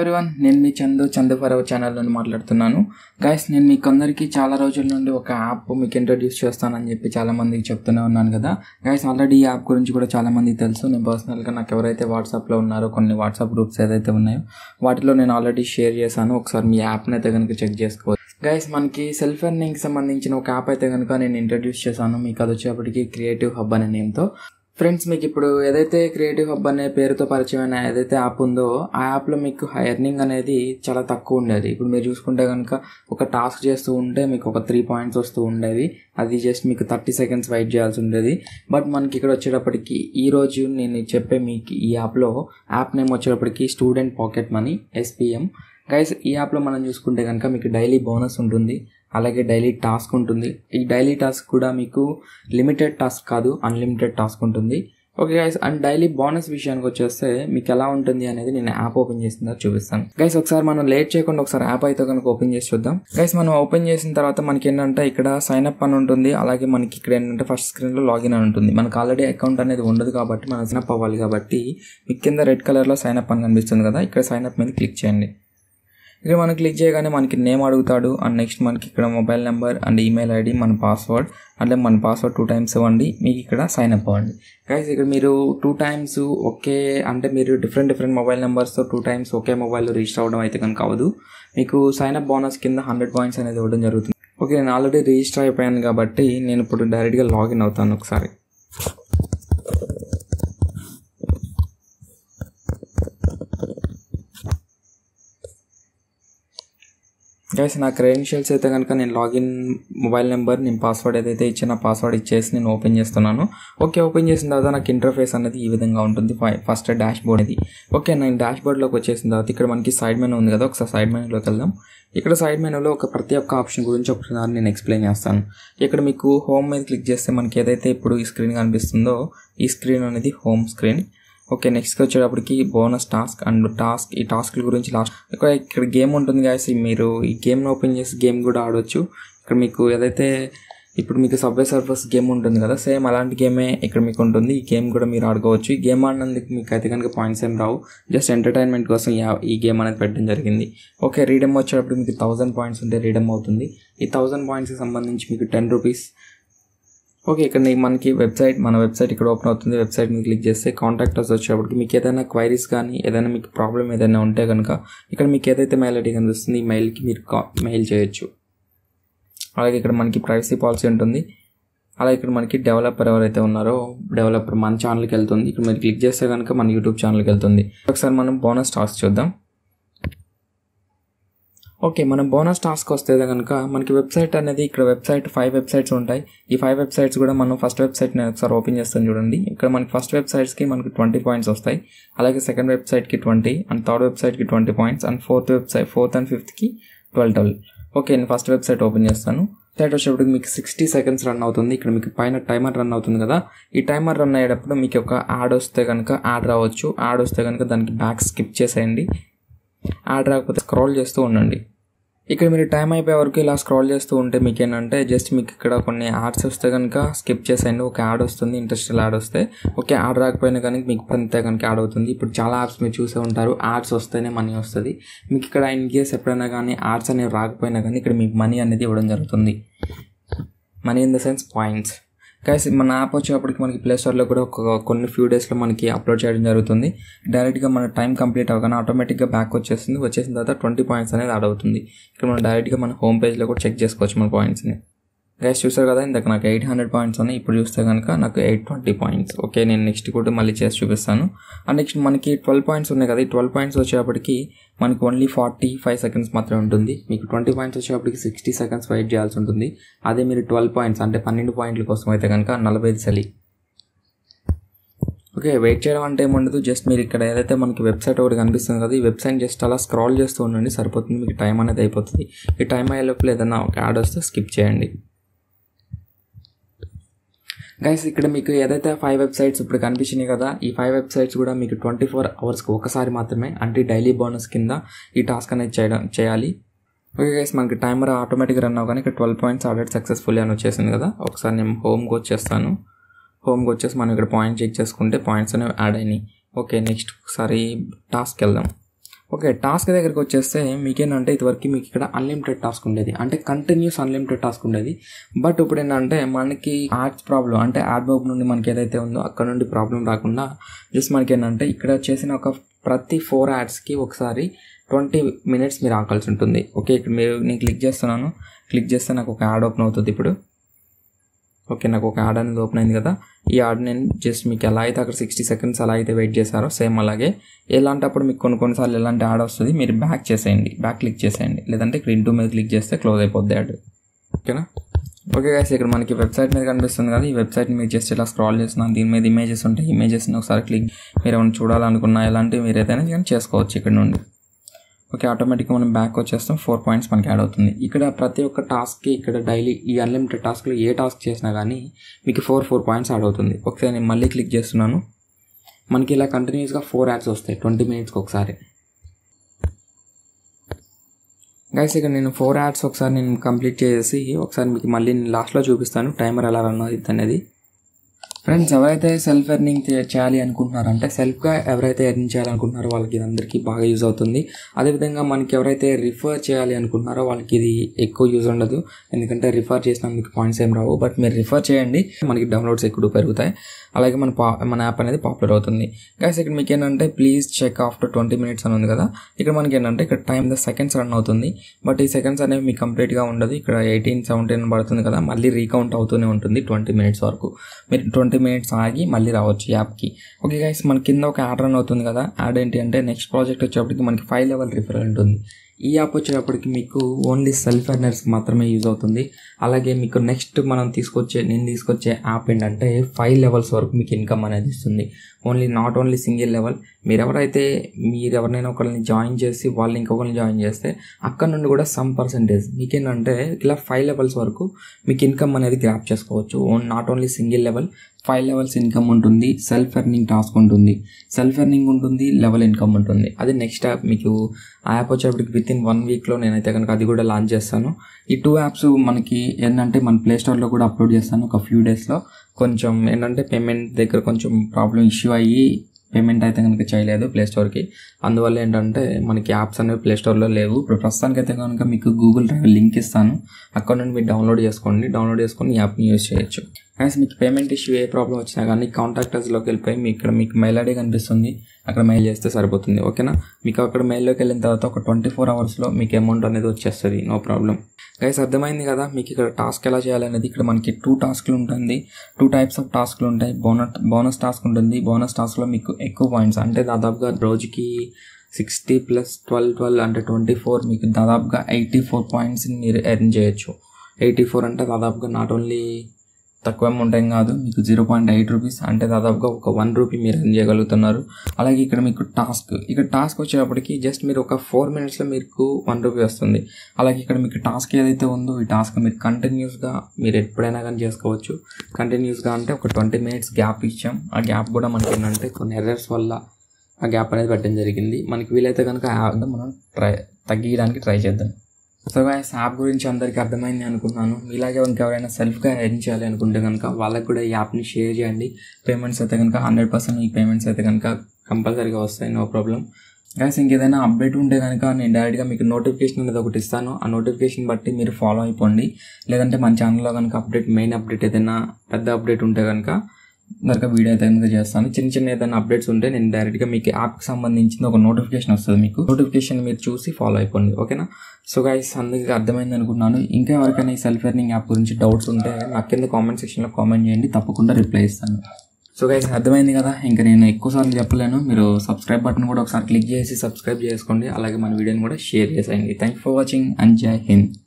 everyone నేను మీ చందు చందు ఫరవ్ ఛానల్ నుండి మాట్లాడుతున్నాను గైస్ నేను మీకు అందరికీ చాలా రోజుల నుండి ఒక యాప్ మీకు ఇంట్రడ్యూస్ చేస్తానని చెప్పి చాలా మందికి చెప్తూనే ఉన్నాను కదా గైస్ ఆల్రెడీ ఈ యాప్ గురించి కూడా చాలా మందికి తెలుసు నేను పర్సనల్గా నాకు ఎవరైతే వాట్సాప్లో ఉన్నారో కొన్ని వాట్సాప్ గ్రూప్స్ ఏదైతే ఉన్నాయో వాటిలో నేను ఆల్రెడీ షేర్ చేశాను ఒకసారి మీ యాప్ని అయితే కనుక చెక్ చేసుకోవచ్చు గైస్ మనకి సెల్ఫ్ ఎర్నింగ్కి సంబంధించిన ఒక యాప్ అయితే కనుక నేను ఇంట్రడ్యూస్ చేశాను మీకు అది వచ్చేప్పటికి క్రియేటివ్ హబ్ అనే నేమ్తో ఫ్రెండ్స్ మీకు ఇప్పుడు ఏదైతే క్రియేటివ్ హబ్ అనే పేరుతో పరిచయమైన ఏదైతే యాప్ ఉందో ఆ యాప్లో మీకు ఎర్నింగ్ అనేది చాలా తక్కువ ఉండేది ఇప్పుడు మీరు చూసుకుంటే కనుక ఒక టాస్క్ చేస్తూ ఉంటే మీకు ఒక త్రీ పాయింట్స్ వస్తూ ఉండేవి అది జస్ట్ మీకు థర్టీ సెకండ్స్ వెయిట్ చేయాల్సి ఉండేది బట్ మనకి ఇక్కడ వచ్చేటప్పటికి ఈ రోజు నేను చెప్పే మీకు ఈ యాప్లో యాప్ నేమ్ వచ్చేటప్పటికి student pocket money SPM guys ఈ యాప్లో మనం చూసుకుంటే కనుక మీకు డైలీ బోనస్ ఉంటుంది అలాగే డైలీ టాస్క్ ఉంటుంది ఈ డైలీ టాస్క్ కూడా మీకు లిమిటెడ్ టాస్క్ కాదు అన్లిమిటెడ్ టాస్క్ ఉంటుంది okay guys and daily bonus విషయానికి వచ్చేస్తే మీకు ఎలా ఉంటుంది అనేది నేను యాప్ ఓపెన్ చేసిన చూపిస్తాను గైస్ ఒకసారి మనం లేట్ చేయకుండా ఒకసారి యాప్ అయితే కనుక ఓపెన్ చేసి చూద్దాం గైస్ మనం ఓపెన్ చేసిన తర్వాత మనకి ఏంటంటే ఇక్కడ సైన్ అప్ అని ఉంటుంది అలాగే మనకి ఇక్కడ ఏంటంటే ఫస్ట్ స్క్రీన్లో లాగిన్ అని ఉంటుంది మనకు ఆల్రెడీ అకౌంట్ అనేది ఉండదు కాబట్టి మనం సైన్ అప్ అవ్వాలి కాబట్టి మీకు కింద రెడ్ కలర్లో సైన్ అప్ అని కనిపిస్తుంది కదా ఇక్కడ సైన్ అప్ మీద క్లిక్ చేయండి ఇక్కడ మనం క్లిక్ చేయగానే మనకి నేమ్ అడుగుతాడు అండ్ నెక్స్ట్ మనకి ఇక్కడ mobile number and email ID మన పాస్వర్డ్ అంటే మన పాస్వర్డ్ టూ టైమ్స్ ఇవ్వండి మీకు ఇక్కడ సైన్ అప్ అవ్వండి గైస్ ఇక్కడ మీరు టూ టైమ్స్ ఒకే అంటే మీరు డిఫరెంట్ డిఫరెంట్ మొబైల్ నెంబర్స్తో టూ టైమ్స్ ఒకే మొబైల్లో రిజిస్టర్ అవ్వడం అయితే కనుక అవ్వదు మీకు సైన్ అప్ బోనస్ కింద హండ్రెడ్ పాయింట్స్ అనేది ఇవ్వడం జరుగుతుంది ఓకే నేను ఆల్రెడీ రిజిస్టర్ అయిపోయాను కాబట్టి నేను ఇప్పుడు డైరెక్ట్గా లాగిన్ అవుతాను ఒకసారి గైస్ నా క్రెడెన్షియల్స్ అయితే కనుక నేను లాగిన్ మొబైల్ నెంబర్ నేను పాస్వర్డ్ ఏదైతే ఇచ్చిన పాస్వర్డ్ ఇచ్చేసి నేను ఓపెన్ చేస్తున్నాను ఓకే ఓపెన్ చేసిన తర్వాత నాకు ఇంటర్ఫేస్ అనేది ఈ విధంగా ఉంటుంది ఫస్ట్ డాష్ బోర్డ్ ఇది ఓకే నేను డాష్ బోర్డ్లోకి వచ్చేసిన తర్వాత ఇక్కడ మనకి సైడ్ మెనూ ఉంది కదా ఒకసారి సైడ్ మెనూలోకి వెళ్దాం ఇక్కడ సైడ్ మెనూలో ఒక ప్రతి ఒక్క ఆప్షన్ గురించి ఒకసారి నేను ఎక్స్ప్లెయిన్ చేస్తాను ఇక్కడ మీకు హోమ్ మీద క్లిక్ చేస్తే మనకి ఏదైతే ఇప్పుడు ఈ స్క్రీన్ కనిపిస్తుందో ఈ స్క్రీన్ అనేది హోమ్ స్క్రీన్ ఓకే నెక్స్ట్ వచ్చేటప్పటికి బోనస్ టాస్క్ అండ్ టాస్క్ ఈ టాస్క్ల గురించి లాస్ట్ ఇక్కడ ఇక్కడ గేమ్ ఉంటుంది గాయస్ మీరు ఈ గేమ్ని ఓపెన్ చేసి గేమ్ కూడా ఆడవచ్చు ఇక్కడ మీకు ఏదైతే ఇప్పుడు మీకు సబ్వే సర్ఫర్స్ గేమ్ ఉంటుంది కదా సేమ్ అలాంటి గేమే ఇక్కడ మీకు ఉంటుంది ఈ గేమ్ కూడా మీరు ఆడుకోవచ్చు ఈ గేమ్ ఆడినందుకు మీకు అయితే కనుక పాయింట్స్ ఏం రావు జస్ట్ ఎంటర్టైన్మెంట్ కోసం ఈ గేమ్ అనేది పెట్టడం జరిగింది ఓకే రీడమ్ వచ్చేటప్పుడు మీకు థౌసండ్ పాయింట్స్ ఉంటే రీడమ్ అవుతుంది ఈ థౌసండ్ పాయింట్స్కి సంబంధించి మీకు టెన్ రూపీస్ ఓకే ఇక్కడ మనకి వెబ్సైట్ మన వెబ్సైట్ ఇక్కడ ఓపెన్ అవుతుంది వెబ్సైట్ మీద క్లిక్ చేస్తే కాంటాక్టర్స్ వచ్చేటప్పటికి మీకు ఏదైనా క్వైరీస్ కానీ ఏదైనా మీకు ప్రాబ్లం ఏదైనా ఉంటే కనుక ఇక్కడ మీకు ఏదైతే మెయిల్ ఐడి కనిపిస్తుంది ఈ మెయిల్కి మీరు మెయిల్ చేయొచ్చు అలాగే ఇక్కడ మనకి ప్రైవసీ పాలసీ ఉంటుంది అలాగే ఇక్కడ మనకి డెవలపర్ ఎవరైతే ఉన్నారో డెవలపర్ మన ఛానల్కి వెళ్తుంది ఇక్కడ మీరు క్లిక్ చేస్తే కనుక మన యూట్యూబ్ ఛానల్కి వెళ్తుంది ఒకసారి మనం బోనస్ టాస్క్ చూద్దాం ఓకే మనం బోనస్ టాస్క్ వస్తే కనుక మనకి వెబ్సైట్ అనేది ఇక్కడ వెబ్సైట్ ఫైవ్ వెబ్సైట్స్ ఉంటాయి ఈ ఫైవ్ వెబ్సైట్స్ కూడా మనం ఫస్ట్ వెబ్సైట్ నేను ఒకసారి ఓపెన్ చేస్తాను చూడండి ఇక్కడ మనకి ఫస్ట్ వెబ్సైట్స్కి మనకి ట్వంటీ పాయింట్స్ వస్తాయి అలాగే సెకండ్ వెబ్సైట్కి ట్వంటీ అండ్ థర్డ్ వెబ్సైట్కి twenty points and fourth website fourth and ఫిఫ్త్కి ట్వెల్వ్ ట్వెల్వ్ ఓకే నేను ఫస్ట్ వెబ్సైట్ ఓపెన్ చేస్తాను వెబ్సైట్ వచ్చేటప్పుడు మీకు సిక్స్టీ సెకండ్స్ రన్ అవుతుంది ఇక్కడ మీకు పైన టైమర్ రన్ అవుతుంది కదా ఈ టైమర్ రన్ అయ్యేటప్పుడు మీకు ఒక యాడ్ వస్తే కనుక యాడ్ రావచ్చు యాడ్ వస్తే కనుక దానికి బ్యాక్ స్కిప్ చేసేయండి యాడ్ రాకపోతే స్క్రోల్ చేస్తూ ఉండండి ఇక్కడ మీరు టైం అయిపోయే వరకు ఇలా స్క్రోల్ చేస్తూ ఉంటే మీకు ఏంటంటే జస్ట్ మీకు ఇక్కడ కొన్ని యాడ్స్ వస్తే కనుక స్కిప్ చేసేయండి ఒక యాడ్ వస్తుంది ఇంట్రెస్టెడ్ యాడ్ వస్తే ఓకే యాడ్ రాకపోయినా కానీ మీకు అంతే కనుక యాడ్ అవుతుంది ఇప్పుడు చాలా యాప్స్ మీరు చూసే ఉంటారు యాడ్స్ వస్తేనే మనీ వస్తుంది మీకు ఇక్కడ ఇన్ కేస్ ఎప్పుడైనా కానీ యాడ్స్ అనేవి రాకపోయినా కానీ ఇక్కడ మీకు మనీ అనేది ఇవ్వడం జరుగుతుంది money in the sense points guys మన యాప్ వచ్చేటప్పటికి మనకి ప్లే స్టోర్లో కూడా ఒక కొన్ని ఫ్యూ డేస్లో మనకి అప్లోడ్ చేయడం జరుగుతుంది డైరెక్ట్గా మన టైం కంప్లీట్ అవ్వగానే ఆటోమేటిక్గా బ్యాక్ వచ్చేస్తుంది వచ్చేసిన తర్వాత ట్వంటీ పాయింట్స్ అనేది యాడ్ అవుతుంది ఇక్కడ మనం డైరెక్ట్గా మన హోమ్ పేజ్లో కూడా చెక్ చేసుకోవచ్చు మన పాయింట్స్ని గైస్ చూసారు కదా ఇందాక నాకు ఎయిట్ హండ్రెడ్ పాయింట్స్ ఉన్నాయి ఇప్పుడు చూస్తే కనుక నాకు ఎయిట్ ట్వంటీ పాయింట్స్ ఓకే నేను నెక్స్ట్ కూడా మళ్ళీ చేసి చూపిస్తాను అండ్ నెక్స్ట్ మనకి ట్వెల్వ్ పాయింట్స్ ఉన్నాయి కదా ఈ ట్వెల్వ్ పాయింట్స్ వచ్చేటప్పటికి మనకి ఓన్లీ ఫార్టీ ఫైవ్ సెకండ్స్ మాత్రమే ఉంటుంది మీకు ట్వంటీ పాయింట్స్ వచ్చేటప్పటికి సిక్స్టీ సెకండ్స్ వెయిట్ చేయాల్సి ఉంటుంది అదే మీరు ట్వెల్వ్ పాయింట్స్ అంటే పన్నెండు పాయింట్ల కోసం అయితే కనుక నలభై ఐదు చలి ఓకే వెయిట్ చేయడం అంటే ఏముండదు జస్ట్ మీరు ఇక్కడ ఏదైతే మనకి వెబ్సైట్ ఒకటి కనిపిస్తుంది కదా ఈ వెబ్సైట్ జస్ట్ అలా స్క్రాల్ చేస్తూ ఉండండి సరిపోతుంది మీకు టైం అనేది అయిపోతుంది ఈ టైం అయ్యే లోపల ఏదైనా ఒక యాడ్ వస్తే స్కిప్ చేయండి గైస్ ఇక్కడ మీకు ఏదైతే ఫైవ్ వెబ్సైట్స్ ఇప్పుడు కనిపించినాయి కదా ఈ ఫైవ్ వెబ్సైట్స్ కూడా మీకు ట్వంటీ ఫోర్ అవర్స్కి ఒకసారి మాత్రమే అంటే డైలీ బోనస్ కింద ఈ టాస్క్ అనేది చేయడం చేయాలి ఓకే గైస్ మనకి టైమర్ ఆటోమేటిక్గా రన్ అవ్వగానే ఇక్కడ ట్వెల్వ్ పాయింట్స్ ఆల్రెడీ సక్సెస్ఫుల్ అని వచ్చేసింది కదా ఒకసారి నేను హోమ్కి వచ్చేస్తాను హోమ్కి వచ్చేసి మనం ఇక్కడ పాయింట్ చెక్ చేసుకుంటే పాయింట్స్ అనేవి యాడ్ అయినాయి ఓకే నెక్స్ట్ ఒకసారి టాస్క్ వెళ్దాం ఓకే టాస్క్ దగ్గరికి వచ్చేస్తే మీకేంటంటే ఇదివరకు మీకు ఇక్కడ అన్లిమిటెడ్ టాస్క్ ఉండేది అంటే కంటిన్యూస్ అన్లిమిటెడ్ టాస్క్ ఉండేది బట్ ఇప్పుడు ఏంటంటే మనకి యాడ్స్ ప్రాబ్లం అంటే యాడ్ బాబు నుండి మనకి ఏదైతే ఉందో అక్కడ నుండి ప్రాబ్లం రాకుండా జస్ట్ మనకి ఏంటంటే ఇక్కడ చేసిన ఒక ప్రతి ఫోర్ యాడ్స్కి ఒకసారి ట్వంటీ మినిట్స్ మీరు ఆకాల్సి ఉంటుంది ఓకే ఇక్కడ మీరు నేను క్లిక్ చేస్తున్నాను క్లిక్ చేస్తే నాకు ఒక యాడ్ ఓపెన్ అవుతుంది ఇప్పుడు ఓకే నాకు ఒక యాడ్ అనేది ఓపెన్ అయింది కదా ఈ యాడ్ నేను జస్ట్ మీకు ఎలా అయితే అక్కడ సిక్స్టీ సెకండ్స్ అలా అయితే వెయిట్ చేశారో సేమ్ అలాగే ఎలాంటప్పుడు మీకు కొన్ని కొన్నిసార్లు ఎలాంటి యాడ్ వస్తుంది మీరు బ్యాక్ చేసేయండి బ్యాక్ క్లిక్ చేసేయండి లేదంటే ఇక్కడ ఇంటూ మీద క్లిక్ చేస్తే క్లోజ్ అయిపోద్ది యాడ్ ఓకేనా ఓకే గైస్ ఇక్కడ మనకి వెబ్సైట్ మీద కనిపిస్తుంది కదా ఈ వెబ్సైట్ మీరు జస్ట్ ఇలా స్క్రాల్ చేస్తున్నాను దీని మీద ఇమేజెస్ ఉంటాయి ఇమేజెస్ని ఒకసారి క్లిక్ మీరు ఏమైనా చూడాలనుకున్నా ఎలాంటివి మీరు ఏదైనా కానీ చేసుకోవచ్చు ఇక్కడ నుండి ఓకే ఆటోమేటిక్గా మనం బ్యాక్ వచ్చేస్తాం ఫోర్ పాయింట్స్ మనకి యాడ్ అవుతుంది ఇక్కడ ప్రతి ఒక్క టాస్క్కి ఇక్కడ డైలీ ఈ అన్లిమిటెడ్ టాస్క్లో ఏ టాస్క్ చేసినా కానీ మీకు ఫోర్ ఫోర్ పాయింట్స్ యాడ్ అవుతుంది ఒకసారి నేను మళ్ళీ క్లిక్ చేస్తున్నాను మనకి ఇలా కంటిన్యూస్గా ఫోర్ యాడ్స్ వస్తాయి ట్వంటీ మినిట్స్కి ఒకసారి గైస్ ఇక్కడ నేను ఫోర్ యాడ్స్ ఒకసారి నేను కంప్లీట్ చేసి ఒకసారి మీకు మళ్ళీ నేను లాస్ట్లో చూపిస్తాను టైమర్ ఎలా రన్ అవుతుంది అనేది ఫ్రెండ్స్ ఎవరైతే సెల్ఫ్ ఎర్నింగ్ చేయాలి అనుకుంటున్నారో అంటే సెల్ఫ్గా ఎవరైతే ఎర్నింగ్ చేయాలనుకుంటున్నారో వాళ్ళకి ఇది అందరికీ బాగా యూజ్ అవుతుంది అదేవిధంగా మనకి ఎవరైతే రిఫర్ చేయాలి అనుకుంటున్నారో వాళ్ళకి ఇది ఎక్కువ యూజ్ ఉండదు ఎందుకంటే రిఫర్ చేసిన మీకు పాయింట్స్ ఏం రావు బట్ మీరు రిఫర్ చేయండి మనకి డౌన్లోడ్స్ ఎక్కువ పెరుగుతాయి అలాగే మన పా మన యాప్ అనేది పాపులర్ అవుతుంది గైస్ ఇక్కడ మీకు ఏంటంటే please check after twenty minutes అని ఉంది కదా ఇక్కడ మనకి ఏంటంటే ఇక్కడ టైం ద సెకండ్స్ రన్ అవుతుంది బట్ ఈ సెకండ్స్ అనేవి మీకు కంప్లీట్గా ఉండదు ఇక్కడ ఎయిటీన్ సెవెంటీన్ పడుతుంది కదా మళ్ళీ రీకౌంట్ అవుతూనే ఉంటుంది ట్వంటీ మినిట్స్ వరకు మీరు ట్వంటీ మినిట్స్ ఆగి మళ్ళీ రావచ్చు యాప్కి ఓకే గైస్ మన కింద ఒక యాడ్ రన్ అవుతుంది కదా యాడ్ ఏంటి అంటే నెక్స్ట్ ప్రాజెక్ట్ వచ్చేప్పటికి మనకి ఫైవ్ లెవెల్ రిఫరల్ ఉంటుంది ఈ యాప్ వచ్చేటప్పటికి మీకు ఓన్లీ సెల్ఫ్ ఎర్నర్స్ మాత్రమే యూజ్ అవుతుంది అలాగే మీకు నెక్స్ట్ మనం తీసుకొచ్చే నేను తీసుకొచ్చే యాప్ ఏంటంటే ఫైవ్ లెవెల్స్ వరకు మీకు ఇన్కమ్ అనేది ఇస్తుంది only not only single level మీరు ఎవరైతే మీరు ఎవరినైనా ఒకరిని జాయిన్ చేసి వాళ్ళు ఇంకొకరిని జాయిన్ చేస్తే అక్కడ నుండి కూడా సమ్ పర్సంటేజ్ మీకేంటంటే ఇలా ఫైవ్ లెవెల్స్ వరకు మీకు ఇన్కమ్ అనేది గ్రాప్ చేసుకోవచ్చు own not only single level five levels income ఉంటుంది సెల్ఫ్ ఎర్నింగ్ టాస్క్ ఉంటుంది సెల్ఫ్ ఎర్నింగ్ ఉంటుంది లెవెల్ ఇన్కమ్ ఉంటుంది అది నెక్స్ట్ యాప్ మీకు ఆ యాప్ వచ్చేప్పటికి విత్ ఇన్ వన్ వీక్లో నేనైతే కనుక అది కూడా లాంచ్ చేస్తాను ఈ టూ యాప్స్ మనకి ఏంటంటే మన ప్లే స్టోర్లో కూడా అప్లోడ్ చేస్తాను ఒక ఫ్యూ డేస్లో కొంచెం ఏంటంటే పేమెంట్ దగ్గర కొంచెం ప్రాబ్లం ఇష్యూ అయ్యి పేమెంట్ అయితే కనుక చేయలేదు ప్లే స్టోర్కి అందువల్ల ఏంటంటే మనకి యాప్స్ అనేవి ప్లే స్టోర్లో లేవు ఇప్పుడు ప్రస్తుతానికి అయితే కనుక మీకు గూగుల్ డ్రైవ్ లింక్ ఇస్తాను అక్కడ నుండి మీరు డౌన్లోడ్ చేసుకోండి డౌన్లోడ్ చేసుకొని ఈ యాప్ని యూజ్ చేయొచ్చు కానీ మీకు పేమెంట్ ఇష్యూ ఏ ప్రాబ్లం వచ్చినా కానీ కాంటాక్టర్స్లోకి వెళ్ళిపోయి మీ ఇక్కడ మీకు మెయిల్ ఐడి కనిపిస్తుంది అక్కడ మెయిల్ చేస్తే సరిపోతుంది ఓకేనా మీకు అక్కడ మెయిల్లోకి వెళ్ళిన తర్వాత ఒక ట్వంటీ ఫోర్ అవర్స్లో మీకు అమౌంట్ అనేది వచ్చేస్తుంది నో ప్రాబ్లం గైస్ అర్థమైంది కదా మీకు ఇక్కడ టాస్క్ ఎలా చేయాలనేది ఇక్కడ మనకి టూ టాస్క్లు ఉంటుంది టూ టైప్స్ ఆఫ్ టాస్క్లు ఉంటాయి బోనస్ బోనస్ టాస్క్ ఉంటుంది బోనస్ టాస్క్లో మీకు ఎక్కువ పాయింట్స్ అంటే దాదాపుగా రోజుకి సిక్స్టీ ప్లస్ ట్వెల్వ్ ట్వెల్వ్ అంటే ట్వంటీ ఫోర్ మీకు దాదాపుగా ఎయిటీ ఫోర్ పాయింట్స్ని మీరు ఎర్న్ చేయొచ్చు ఎయిటీ ఫోర్ అంటే దాదాపుగా నాట్ ఓన్లీ తక్కువ అమౌంట్ ఏం కాదు మీకు జీరో పాయింట్ ఎయిట్ రూపీస్ అంటే దాదాపుగా ఒక వన్ రూపీ మీరు ఎర్న్ చేయగలుగుతున్నారు అలాగే ఇక్కడ మీకు టాస్క్ ఇక్కడ టాస్క్ వచ్చేటప్పటికి జస్ట్ మీరు ఒక ఫోర్ మినిట్స్లో మీకు వన్ రూపీ వస్తుంది అలాగే ఇక్కడ మీకు టాస్క్ ఏదైతే ఉందో ఈ టాస్క్ మీరు కంటిన్యూస్గా మీరు ఎప్పుడైనా కానీ చేసుకోవచ్చు కంటిన్యూస్గా అంటే ఒక ట్వంటీ మినిట్స్ గ్యాప్ ఇచ్చాం ఆ గ్యాప్ కూడా మనకి ఏంటంటే కొన్ని ఎర్రర్స్ వల్ల ఆ గ్యాప్ అనేది పెట్టడం జరిగింది మనకి వీలైతే కనుక ఆ యాప్ మనం ట్రై తగ్గించడానికి ట్రై చేద్దాం సో గైస్ యాప్ గురించి అందరికీ అర్థమైంది అనుకుంటున్నాను ఇలాగే ఇంకెవరైనా సెల్ఫ్గా ఎర్న్ చేయాలి అనుకుంటే కనుక వాళ్ళకి కూడా ఈ యాప్ని షేర్ చేయండి పేమెంట్స్ అయితే కనుక హండ్రెడ్ పర్సెంట్ ఈ పేమెంట్స్ అయితే కనుక కంపల్సరీగా వస్తాయి నో ప్రాబ్లం గైస్ ఇంకేదైనా అప్డేట్ ఉంటే కనుక నేను డైరెక్ట్గా మీకు నోటిఫికేషన్ అనేది ఒకటి ఇస్తాను ఆ నోటిఫికేషన్ బట్టి మీరు ఫాలో అయిపోండి లేదంటే మన ఛానల్లో కనుక అప్డేట్ మెయిన్ అప్డేట్ ఏదైనా పెద్ద అప్డేట్ ఉంటే కనుక కనుక వీడియో అయితే కనుక చేస్తాను చిన్న చిన్న ఏదైనా అప్డేట్స్ ఉంటే నేను డైరెక్ట్గా మీకు యాప్కి సంబంధించిన ఒక నోటిఫికేషన్ వస్తుంది మీకు నోటిఫికేషన్ మీరు చూసి ఫాలో అయిపోండి ఓకేనా సో గైస్ అందరికీ అర్థమైంది అనుకున్నాను ఇంకా ఎవరికైనా ఈ సెల్ఫ్ ఎర్నింగ్ యాప్ గురించి డౌట్స్ ఉంటే నాకు కింద కామెంట్ సెక్షన్లో కామెంట్ చేయండి తప్పకుండా రిప్లై ఇస్తాను సో గైస్ అర్థమైంది కదా ఇంకా నేను ఎక్కువసార్లు చెప్పలేను మీరు సబ్స్క్రైబ్ బటన్ కూడా ఒకసారి క్లిక్ చేసి సబ్స్క్రైబ్ చేసుకోండి అలాగే మన వీడియోని కూడా షేర్ చేసేయండి థ్యాంక్ ఫర్ వాచింగ్ అండ్ జై హింద్